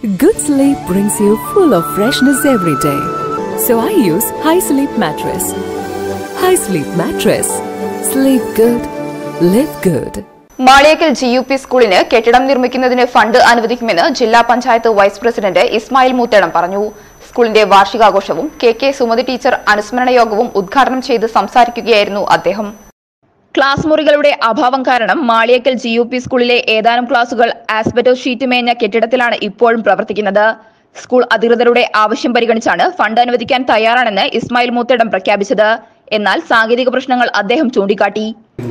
Good sleep brings you full of freshness every day. So I use High Sleep Mattress. High Sleep Mattress. Sleep good. Live good. Maliyekkal G U P സ്കൂളിന് കെട്ടിടം നിർമ്മിക്കുന്നതിന് fund അനുവദിക്കുമെന്ന് ജില്ലാ panchayat vice president Ismail Moothedam പറഞ്ഞു സ്കൂളിന്റെ വാർഷികാഘോഷവും K K Sumathi teacher അനുസ്മരണ യോഗവും ഉദ്ഘാടനം ചെയ്ത് സംസാരിക്കുകയായിരുന്നു അദ്ദേഹം ക്ലാസ് മുറികളുടെ അഭാവം കാരണം മാളിയേക്കൽ ജി യു പി സ്കൂളിലെ ഏതാനും ക്ലാസുകൾ ആസ്ബറ്റോ ഷീറ്റ് മേഞ്ഞ കെട്ടിടത്തിലാണ് ഇപ്പോഴും പ്രവർത്തിക്കുന്നത് സ്കൂൾ അധികൃതരുടെ ആവശ്യം പരിഗണിച്ചാണ് ഫണ്ട് അനുവദിക്കാൻ തയ്യാറാണെന്ന് ഇസ്മായിൽ മൂത്തേടം പ്രഖ്യാപിച്ചത് എന്നാൽ സാങ്കേതിക പ്രശ്നങ്ങൾ അദ്ദേഹം ചൂണ്ടിക്കാട്ടി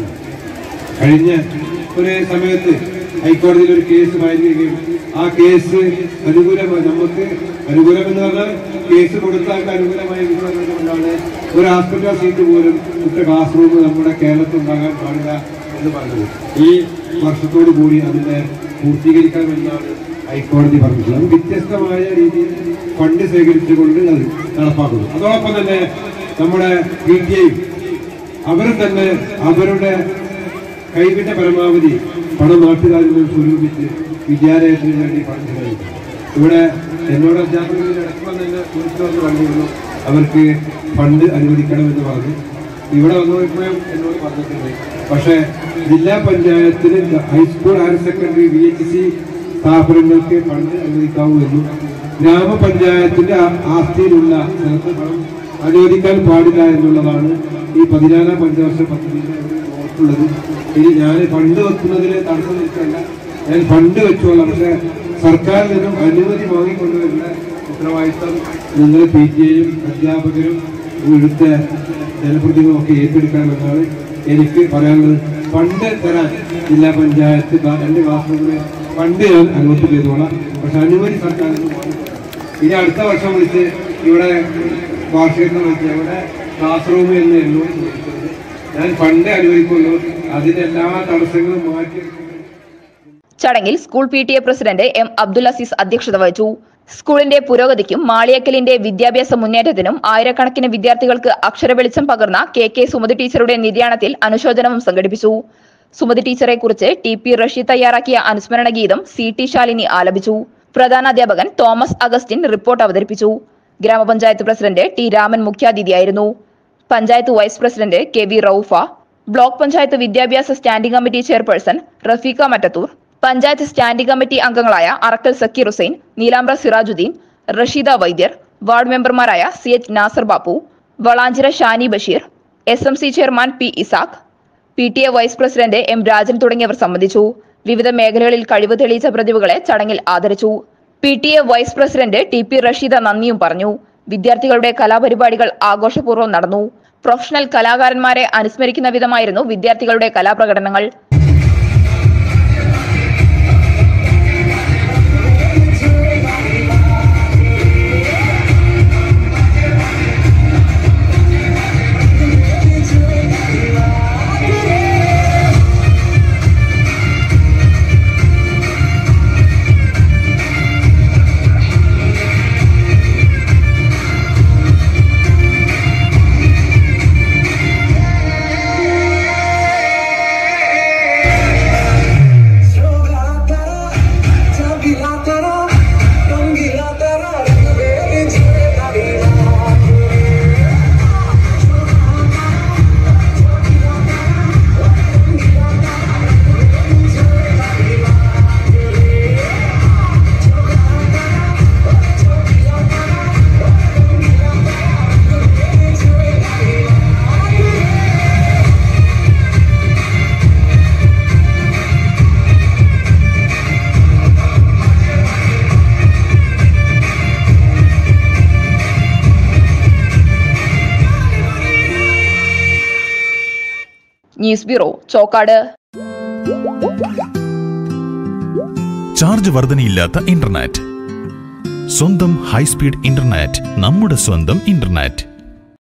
കഴിഞ്ഞ ഒരു സമയത്ത് ഹൈക്കോടതിയിൽ ഒരു കേസ് വായിക്കുകയും ആ കേസ് അനുകൂലമായി നമുക്ക് അനുകൂലം എന്ന് പറഞ്ഞാൽ കേസ് കൊടുത്താൽ അനുകൂലമായ വിധി പറഞ്ഞുകൊണ്ടാണ് ഒരു ഹോസ്പിറ്റൽ സീറ്റ് പോലും ഇട്ട ക്ലാസ് റൂം നമ്മുടെ കേരളത്തിൽ ഉണ്ടാകാൻ പാടില്ല എന്ന് പറഞ്ഞത് ഈ വർഷത്തോടു കൂടി അതിനെ പൂർത്തീകരിക്കാമെന്നാണ് ഹൈക്കോടതി പറഞ്ഞിട്ടുള്ളത് അത് വ്യത്യസ്തമായ രീതിയിൽ ഫണ്ട് ശേഖരിച്ചുകൊണ്ട് അത് നടപ്പാക്കുന്നു അതോടൊപ്പം തന്നെ നമ്മുടെ പി ടി ഐ അവരും തന്നെ അവരുടെ കൈവിട്ട പരമാവധി പണം നാട്ടുകാരിൽ നിന്ന് സ്വരൂപിച്ച് വിദ്യാലയത്തിന് വേണ്ടി പണം ചെലവഴിക്കും ഇവിടെ എന്നോട് അധ്യാപകരിൽ അടക്കം തന്നെ കുറിച്ച് വന്ന് പറഞ്ഞിരുന്നു അവർക്ക് ഫണ്ട് അനുവദിക്കണമെന്ന് പറഞ്ഞു ഇവിടെ വന്നപ്പോഴും എന്നോട് പറഞ്ഞിട്ടുണ്ട് പക്ഷേ ജില്ലാ പഞ്ചായത്തിന് high school higher secondary V H C സ്ഥാപനങ്ങൾക്ക് ഫണ്ട് അനുവദിക്കാവൂ എന്നും ഗ്രാമപഞ്ചായത്തിന്റെ ആ- ആസ്തിയിലുള്ള സ്ഥലത്ത് പണം അനുവദിക്കാൻ പാടില്ല എന്നുള്ളതാണ് ഈ പതിനാലാം പഞ്ചവർഷ പദ്ധതിയുടെ ഒരു നോട്ടുള്ളത് ഇനി ഞാൻ ഫണ്ട് വെക്കുന്നതിന് തടസ്സം നിൽക്കല്ല ഞാൻ ഫണ്ട് വെച്ചോളാം പക്ഷെ സർക്കാരിൽ നിന്നും അനുമതി വാങ്ങിക്കൊണ്ടുവരുന്ന ഉത്തരവാദിത്തം നിങ്ങൾ പി ടി എയും അധ്യാപകരും ഇവിടുത്തെ ജനപ്രതിനിധികളും ഒക്കെ ഏറ്റെടുക്കണമെന്നാണ് എനിക്ക് പറയാനുള്ളത് ഫണ്ട് തരാൻ ജില്ലാ പഞ്ചായത്ത് ദാ രണ്ട് ക്ലാസ് റൂമിന് ഫണ്ട് ഞാൻ അനുമതി ചെയ്തോളാം പക്ഷെ അനുമതി സർക്കാരിൽ നിന്ന് വാങ്ങിക്കൊള്ളാം ഇനി അടുത്ത വർഷം വിളിച്ച് ഇവിടെ വാർഷികം വിളിച്ച് ഇവിടെ ക്ലാസ് റൂം എന്ന് എന്നോട് ചോദിച്ചത് ഞാൻ ഫണ്ട് അനുവദിക്കുള്ളൂ അതിനെല്ലാ തടസ്സങ്ങളും മാറ്റി ചടങ്ങിൽ school P T A president M Abdul Aziz അധ്യക്ഷത വഹിച്ചു സ്കൂളിന്റെ പുരോഗതിക്കും മാളിയക്കലിന്റെ വിദ്യാഭ്യാസ മുന്നേറ്റത്തിനും ആയിരക്കണക്കിന് വിദ്യാർത്ഥികൾക്ക് അക്ഷര വെളിച്ചം പകർന്ന കെ കെ സുമതി ടീച്ചറുടെ നിര്യാണത്തിൽ അനുശോചനവും സംഘടിപ്പിച്ചു സുമതി ടീച്ചറെ കുറിച്ച് ടി പി റഷീദ് തയ്യാറാക്കിയ അനുസ്മരണ ഗീതം സി ടി ശാലിനി ആലപിച്ചു പ്രധാന അധ്യാപകൻ തോമസ് അഗസ്റ്റിൻ റിപ്പോർട്ട് അവതരിപ്പിച്ചു ഗ്രാമപഞ്ചായത്ത് പ്രസിഡന്റ് ടി രാമൻ മുഖ്യാതിഥിയായിരുന്നു panchayat vice president K V Raufa block panchayat വിദ്യാഭ്യാസ standing committee chairperson Rafeeqa Mattathur panchayat standing committee അംഗങ്ങളായ അറക്കൽ സക്കീർ ഹുസൈൻ നീലാംബ്ര സിറാജുദ്ദീൻ റഷീദ വൈദ്യർ വാർഡ് മെമ്പർമാരായ C H Nasar Bappu Valanchira Shani Basheer S M C chairman P Isaq P T A vice president M Rajan തുടങ്ങിയവർ സംബന്ധിച്ചു വിവിധ മേഖലകളിൽ കഴിവ് തെളിയിച്ച പ്രതിഭകളെ ചടങ്ങിൽ ആദരിച്ചു P T A vice president T P Rasheeda നന്ദിയും പറഞ്ഞു വിദ്യാർത്ഥികളുടെ കലാപരിപാടികൾ ആഘോഷപൂർവ്വം നടന്നു പ്രൊഫഷണൽ കലാകാരന്മാരെ അനുസ്മരിക്കുന്ന വിധമായിരുന്നു വിദ്യാർത്ഥികളുടെ കലാപ്രകടനങ്ങൾ ന്യൂസ് ബ്യൂറോ ചോക്കാട് ചാർജ് വർധനയില്ലാത്ത ഇന്റർനെറ്റ് സ്വന്തം ഹൈസ്പീഡ് ഇന്റർനെറ്റ് നമ്മുടെ സ്വന്തം ഇന്റർനെറ്റ്